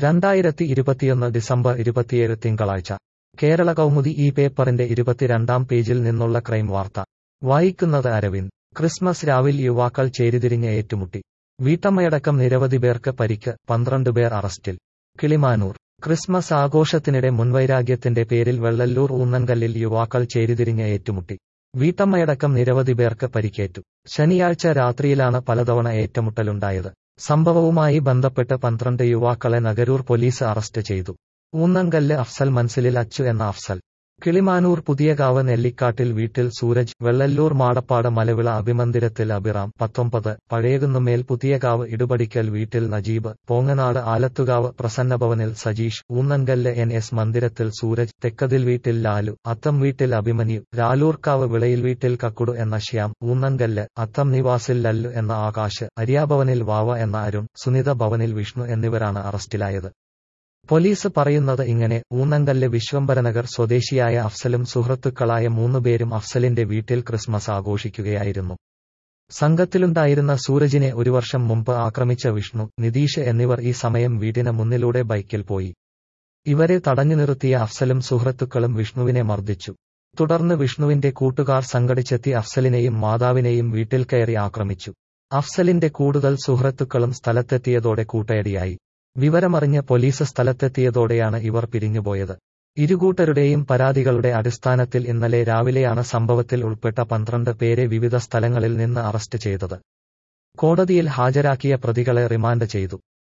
രണ്ടായിരത്തി ഇരുപത്തിയൊന്ന് ഡിസംബർ ഇരുപത്തിയേഴ് തിങ്കളാഴ്ച കേരള കൗമുദി ഈ പേപ്പറിന്റെ ഇരുപത്തിരണ്ടാം പേജിൽ നിന്നുള്ള ക്രൈം വാർത്ത വായിക്കുന്നത് അരവിന്ദ് ക്രിസ്മസ് രാവിൽ യുവാക്കൾ ചേരിതിരിഞ്ഞ് ഏറ്റുമുട്ടി വീട്ടമ്മയടക്കം നിരവധി പേർക്ക് പരിക്ക് പന്ത്രണ്ട് പേർ അറസ്റ്റിൽ കിളിമാനൂർ ക്രിസ്മസ് ആഘോഷത്തിനിടെ മുൻവൈരാഗ്യത്തിന്റെ പേരിൽ വെള്ളല്ലൂർ ഊന്നൻകല്ലിൽ യുവാക്കൾ ചേരിതിരിഞ്ഞ് ഏറ്റുമുട്ടി വീട്ടമ്മയടക്കം നിരവധി പേർക്ക് പരിക്കേറ്റു ശനിയാഴ്ച രാത്രിയിലാണ് പലതവണ ഏറ്റുമുട്ടലുണ്ടായത് സംഭവവുമായി ബന്ധപ്പെട്ട് പന്ത്രണ്ട് യുവാക്കളെ നഗരൂർ പോലീസ് അറസ്റ്റ് ചെയ്തു ഊന്നൻകല്ല് അഫ്സൽ മൻസിലിൽ അച്ചു എന്ന അഫ്സൽ കിളിമാനൂർ പുതിയകാവ് നെല്ലിക്കാട്ടിൽ വീട്ടിൽ സൂരജ് വെള്ളല്ലൂർ മാടപ്പാട് മലവിള അഭിമന്ദിരത്തിൽ അഭിറാം പത്തൊമ്പത് പഴയകുന്നുമേൽ പുതിയകാവ് ഇടുപടിക്കൽ വീട്ടിൽ നജീബ് പോങ്ങനാട് ആലത്തുകാവ് പ്രസന്നഭവനിൽ സജീഷ് ഊന്നൻകല്ല് എൻ എസ് മന്ദിരത്തിൽ സൂരജ് തെക്കതിൽ വീട്ടിൽ ലാലു അത്തം വീട്ടിൽ അഭിമന്യു രാലൂർക്കാവ് വിളയിൽ വീട്ടിൽ കക്കുടു എന്ന ശ്യാം ഊന്നൻകല്ല് അത്തം നിവാസിൽ ലല്ലു എന്ന ആകാശ് അരിയാഭവനിൽ വാവ എന്ന അരുൺ സുനിത ഭവനിൽ വിഷ്ണു എന്നിവരാണ് അറസ്റ്റിലായത് പോലീസ് പറയുന്നത് ഇങ്ങനെ ഊന്നങ്കല്ല് വിശ്വംഭരനഗർ സ്വദേശിയായ അഫ്സലും സുഹൃത്തുക്കളായ മൂന്നുപേരും അഫ്സലിന്റെ വീട്ടിൽ ക്രിസ്മസ് ആഘോഷിക്കുകയായിരുന്നു സംഘത്തിലുണ്ടായിരുന്ന സൂരജിനെ ഒരു വർഷം മുമ്പ് ആക്രമിച്ച വിഷ്ണു നിതീഷ് എന്നിവർ ഈ സമയം വീടിന് മുന്നിലൂടെ ബൈക്കിൽ പോയി ഇവരെ തടഞ്ഞു നിർത്തിയ അഫ്സലും സുഹൃത്തുക്കളും വിഷ്ണുവിനെ മർദ്ദിച്ചു തുടർന്ന് വിഷ്ണുവിന്റെ കൂട്ടുകാർ സംഘടിച്ചെത്തി അഫ്സലിനെയും മാതാവിനെയും വീട്ടിൽ കയറി ആക്രമിച്ചു അഫ്സലിന്റെ കൂടുതൽ സുഹൃത്തുക്കളും സ്ഥലത്തെത്തിയതോടെ കൂട്ടയടിയായി വിവരമറിഞ്ഞ് പോലീസ് സ്ഥലത്തെത്തിയതോടെയാണ് ഇവർ പിരിഞ്ഞുപോയത് ഇരുകൂട്ടരുടെയും പരാതികളുടെ അടിസ്ഥാനത്തിൽ ഇന്നലെ രാവിലെയാണ് സംഭവത്തിൽ ഉൾപ്പെട്ട പന്ത്രണ്ട് പേരെ വിവിധ സ്ഥലങ്ങളിൽ നിന്ന് അറസ്റ്റ് ചെയ്തത് കോടതിയിൽ ഹാജരാക്കിയ പ്രതികളെ റിമാൻഡ് ചെയ്തു